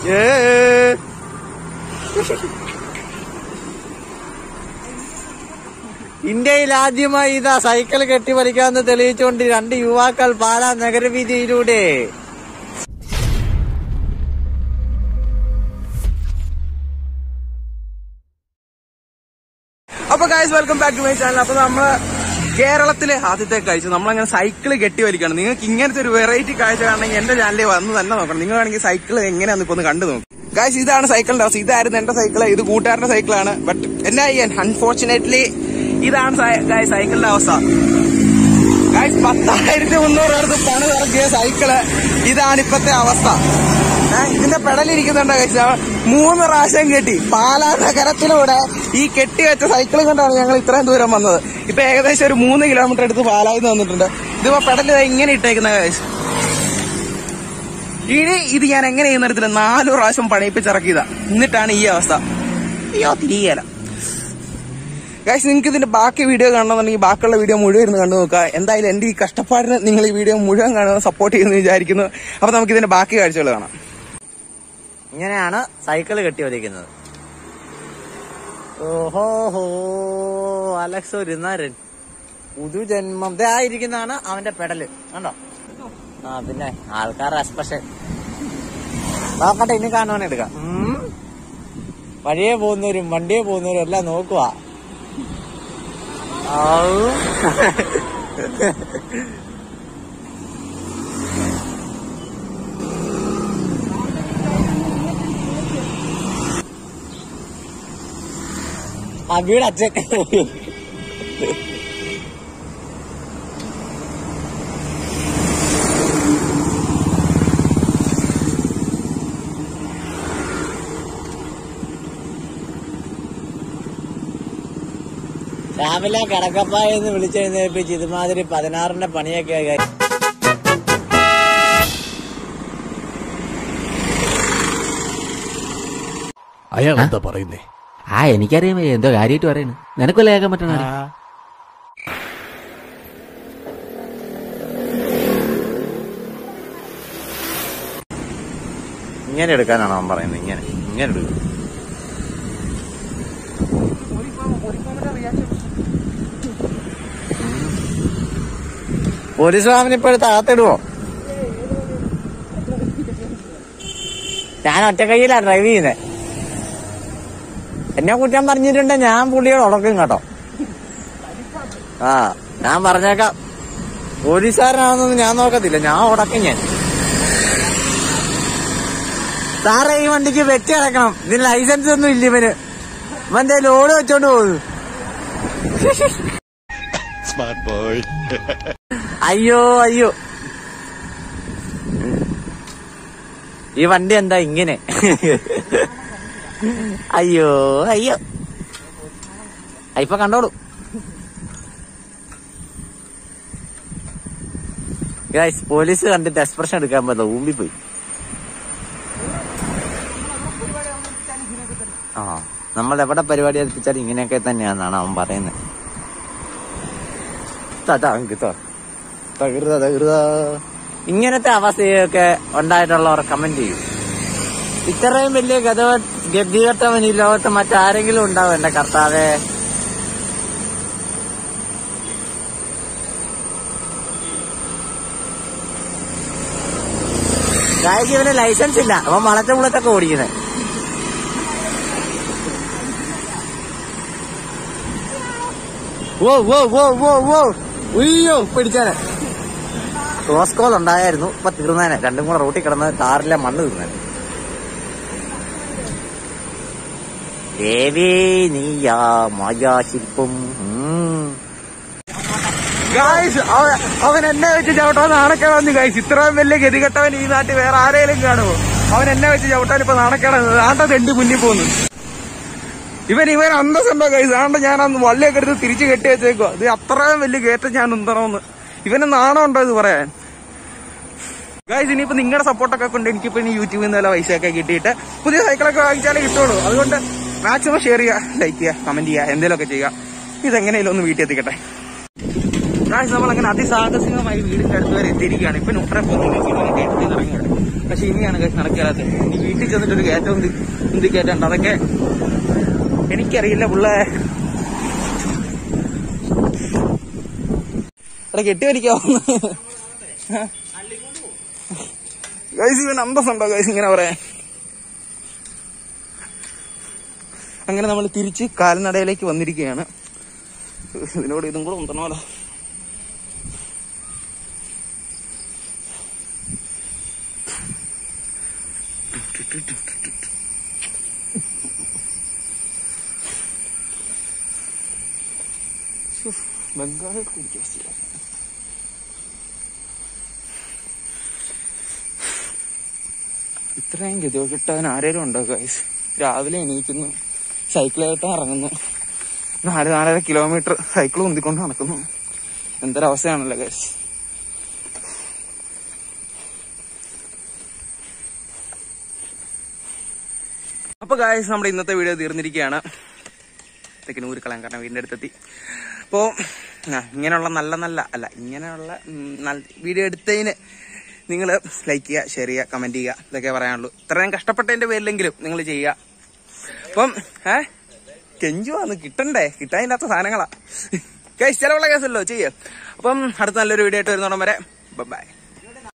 ഏ ഇന്ത്യയിൽ ആദ്യമായി ഇതാ സൈക്കിൾ കെട്ടിപ്പറിക്കാമെന്ന് തെളിയിച്ചുകൊണ്ട് രണ്ട് യുവാക്കൾ പാലാ നഗരവീതിയിലൂടെ അപ്പൊ guys welcome back to my channel അപ്പൊ നമ്മള് കേരളത്തിലെ ആദ്യത്തെ കാഴ്ച നമ്മളങ്ങനെ സൈക്കിൾ കെട്ടി വലിക്കണം നിങ്ങൾക്ക് ഇങ്ങനത്തെ ഒരു വെറൈറ്റി കാഴ്ച കാണണമെങ്കിൽ എന്റെ ചാനലിൽ വന്ന് തന്നെ നോക്കണം നിങ്ങൾ വേണമെങ്കിൽ സൈക്കിൾ എങ്ങനെയാന്ന് ഇപ്പൊ ഒന്ന് കണ്ടു നോക്കും ഗായ്സ് ഇതാണ് സൈക്കിളിന്റെ അവസ്ഥ ഇതായിരുന്നു എന്റെ സൈക്കിൾ ഇത് കൂട്ടുകാരന്റെ സൈക്കിളാണ് ബട്ട് എന്നാ ചെയ്യാൻ അൺഫോർച്ചുനേറ്റ്ലി ഇതാണ് ഗായ് സൈക്കിളിന്റെ അവസ്ഥ ഗായ്സ് പത്തായിരത്തി മുന്നൂറ് പേർക്ക് പണി ഇറക്കിയ സൈക്കിള് ഇതാണ് ഇപ്പത്തെ അവസ്ഥ ഏ, ഇതിന്റെ പെടലിരിക്കുന്നുണ്ട് ഗൈസ് മൂന്ന് പ്രാവശ്യം കെട്ടി പാലാ നഗരത്തിലൂടെ ഈ കെട്ടി വെച്ച സൈക്കിൾ കൊണ്ടാണ് ഞങ്ങൾ ഇത്രയും ദൂരം വന്നത് ഇപ്പൊ ഏകദേശം ഒരു മൂന്ന് കിലോമീറ്റർ അടുത്ത് പാലായിന്ന് വന്നിട്ടുണ്ട് ഇതിപ്പോ പെടൽ ദാ ഇങ്ങനെ ഇട്ടേക്കുന്ന ഗൈസ് ഇനി ഇത് ഞാൻ എങ്ങനെ ചെയ്യുന്ന തരത്തില്ല നാല് പ്രാവശ്യം പണിയിപ്പിച്ചിറക്കിയതാ എന്നിട്ടാണ് ഈ അവസ്ഥ അയ്യോ തിരികല ഗൈസ് നിങ്ങൾക്ക് ഇതിന്റെ ബാക്കി വീഡിയോ കാണണമെന്നുണ്ടെങ്കിൽ ബാക്കിയുള്ള വീഡിയോ മുഴുവൻ ഇരുന്ന് കണ്ടു നോക്കുക എന്തായാലും എന്റെ ഈ കഷ്ടപ്പാടിന് നിങ്ങൾ ഈ വീഡിയോ മുഴുവൻ കാണുന്ന സപ്പോർട്ട് ചെയ്യുമെന്ന് വിചാരിക്കുന്നു അപ്പൊ നമുക്ക് ഇതിന്റെ ബാക്കി കാഴ്ചകൾ കാണാം ഇങ്ങനെയാണ് സൈക്കിൾ കെട്ടി വലിക്കുന്നത് ഓഹോ ഹോ അലക്സ് ഒരു നരൻ പുതുജന്മം ദേ ആയിരിക്കുന്നതാണ് അവന്റെ പെടല് കണ്ടോ ആ പിന്നെ ആൾക്കാർ എക്സ്പ്രഷൻ നോക്കട്ടെ ഇനി കാണുവാൻ എടുക്കാം ഉം. വഴിയെ പോകുന്നവരും വണ്ടിയെ പോകുന്നവരും എല്ലാം നോക്കുക അബിയുടെ അച്ഛൻ രാവിലെ കടക്കപ്പായെന്ന് വിളിച്ചെഴുന്നേൽപ്പിച്ച് ഇതുമാതിരി പതിനാറിന്റെ പണിയൊക്കെ ആയി അയാൾ എന്താ പറയുന്നേ ആ എനിക്കറിയാം എന്തോ കാര്യമായിട്ട് പറയണ് നിനക്കല്ലേ കേൾക്കാൻ പറ്റണ ഇങ്ങനെ എടുക്കാനാണോ അവൻ പറയുന്നത് ഇങ്ങനെ ഇങ്ങനെ എടുക്കും പോലീസ് വാമിന് ഇപ്പോഴത്തെ അകത്തിടുവോ ഞാൻ ഒറ്റ കൈയിലാ ഡ്രൈവ് ചെയ്യുന്നത് എന്നെ കുറ്റം പറഞ്ഞിട്ടുണ്ട് ഞാൻ പുള്ളിയോട് ഉടക്കും കേട്ടോ ആ ഞാൻ പറഞ്ഞേക്കാം പോലീസുകാരനാണെന്നൊന്നും ഞാൻ നോക്കത്തില്ല ഞാൻ ഉടക്കും ഞാൻ സാറേ ഈ വണ്ടിക്ക് വെച്ച് കിടക്കണം ഇതിന് ലൈസൻസ് ഒന്നും ഇല്ല ഇവന് ഇവന്റെ ലോഡ് വെച്ചോണ്ട് പോകുന്നു സ്മാർട്ട് ബോയ് അയ്യോ അയ്യോ ഈ വണ്ടി എന്താ ഇങ്ങനെ അയ്യോ അയ്യോ ആ, ഇപ്പൊ കണ്ടോളൂ ഗൈസ് പോലീസ് കണ്ടിട്ട് എക്സ്പ്രഷൻ എടുക്കാൻ പറ്റില്ല ഊമ്പിപ്പോയി ആ നമ്മൾ എവിടെ പരിപാടി എത്തിച്ചാലും ഇങ്ങനെയൊക്കെ തന്നെയാണെന്നാണ് അവൻ പറയുന്നത് തടാങ്ക് ത. തകൃത തകൃത. ഇങ്ങനത്തെ അവസ്ഥയൊക്കെ ഉണ്ടായിട്ടുള്ളവർ കമന്റ് ചെയ്യും ഇത്രയും വലിയ ഗത ഗതികെട്ടവൻ ഈ ലോകത്ത് മറ്റാരെങ്കിലും ഉണ്ടാവും എന്റെ കർത്താവേ ഗായക്ക് ഇവന് ലൈസൻസ് ഇല്ല അവൻ വളച്ചമുളത്തൊക്കെ ഓടിക്കുന്നത് ഓ ഓ ഓ ഓ ഓ ഉയ്യോ പിടിച്ചാനെ ക്രോസ് കോൾ ഉണ്ടായിരുന്നു ഇപ്പൊ തീർന്നേനെ രണ്ടും കൂടെ റോട്ടിൽ കിടന്ന് കാറിലെ മണ്ണ് തീർന്നേനെ ദേവി നീയാ മായാശില്പം ഉം. ഗായ്സ് അവൻ എന്നെ വെച്ച് ചവിട്ടാൻ നാണക്കേടാന്ന് ഗായ്സ് ഇത്രയും വലിയ ഗതികെട്ടവൻ ഈ നാട്ടിൽ വേറെ ആരെങ്കിലും കാണുമോ അവൻ എന്നെ വെച്ച് ചവിട്ടാൻ ഇപ്പൊ നാണക്കേടാണ് ആണ്ട തെണ്ടി മുന്നിൽ പോകുന്നു ഇവൻ ഇവൻ അന്തസ്സുണ്ടോ ഗൈസ് ആണ്ട ഞാൻ അന്ന് വള്ളിയൊക്കെ എടുത്ത് തിരിച്ചു കെട്ടി വെച്ചേക്കോ ഇത് അത്രയും വലിയ കയറ്റം ഞാൻ ഉന്തണമെന്ന് ഇവന് നാണമുണ്ടോ ഇത് പറയാൻ ഗൈസ് ഇനിയിപ്പോ നിങ്ങളുടെ സപ്പോർട്ടൊക്കെ കൊണ്ട് എനിക്കിപ്പോ ഇനി യൂട്യൂബിൽ നിന്ന് വല്ല പൈസയൊക്കെ കിട്ടിയിട്ട് പുതിയ സൈക്കിളൊക്കെ വാങ്ങിച്ചാലേ കിട്ടുള്ളൂ അതുകൊണ്ട് മാക്സിമം ഷെയർ ചെയ്യുക ലൈക്ക് ചെയ്യുക കമന്റ് ചെയ്യുക എന്തെങ്കിലുമൊക്കെ ചെയ്യുക ഇതെങ്ങനെയല്ലോ ഒന്ന് വീട്ടിൽ എത്തിക്കട്ടെ ഗായ്സ് നമ്മൾ അങ്ങനെ അതിസാഹസികമായി വീടിന്റെ അടുത്ത് വരെ എത്തിയിരിക്കുകയാണ് ഇപ്പൊ ന്യൂട്രെ പോകുന്നത് കയറ്റത്തിൽ ഇറങ്ങിയത് പക്ഷെ ഇനിയാണ് ഗൈസ് നടക്കാത്തത് ഇനി വീട്ടിൽ ചെന്നിട്ടൊരു കയറ്റം എന്ത് എന്ത് കയറ്റുണ്ട് അതൊക്കെ എനിക്കറിയില്ല പിള്ളേ ഇവിടെ കെട്ടി വലിക്കാവുന്ന ഗൈസ് ഇവൻ അന്തസ്സുണ്ടോ ഗൈസ് ഇങ്ങനെ പറയാൻ അങ്ങനെ നമ്മൾ തിരിച്ച് കാൽനടയിലേക്ക് വന്നിരിക്കുകയാണ് ഇതിനോട് ഇതും കൂടെ ഉണ്ടണമല്ലോ ബംഗാൾ കുടിക്കാൻ ഇത്രയും ഗതി കിട്ടാൻ ആരേലും ഉണ്ടോ ഗൈസ് രാവിലെ എണീക്കുന്നു സൈക്കിളായിട്ട് ഇറങ്ങുന്നു നാല് നാലര കിലോമീറ്റർ സൈക്കിൾ ഉന്തിക്കൊണ്ട് നടക്കുന്നു എന്തൊരവസ്ഥയാണല്ലോ ഗൈസ് അപ്പൊ ഗായസ് നമ്മുടെ ഇന്നത്തെ വീഡിയോ തീർന്നിരിക്കുകയാണ് തെക്കിനൂര് കളയാൻ കാരണം വീടിന്റെ അടുത്തെത്തി അപ്പോ ആ, ഇങ്ങനെയുള്ള നല്ല നല്ല അല്ല ഇങ്ങനെയുള്ള ഉം, നല്ല- വീഡിയോ എടുത്തതിന് നിങ്ങൾ ലൈക്ക് ചെയ്യുക ഷെയർ ചെയ്യുക കമന്റ് ചെയ്യുക ഇതൊക്കെ പറയാനുള്ളൂ ഇത്രയും കഷ്ടപ്പെട്ടതിന്റെ പേരിലെങ്കിലും നിങ്ങൾ ചെയ്യുക അപ്പം ഏ കെഞ്ചുവാന്ന് കിട്ടണ്ടേ കിട്ടാനില്ലാത്ത സാധനങ്ങളാ കേസ് ചിലവുള്ള കേസല്ലോ ചെയ്യുക അപ്പം അടുത്ത നല്ലൊരു വീഡിയോ ആയിട്ട് വരുന്നോടം വരെ ബൈ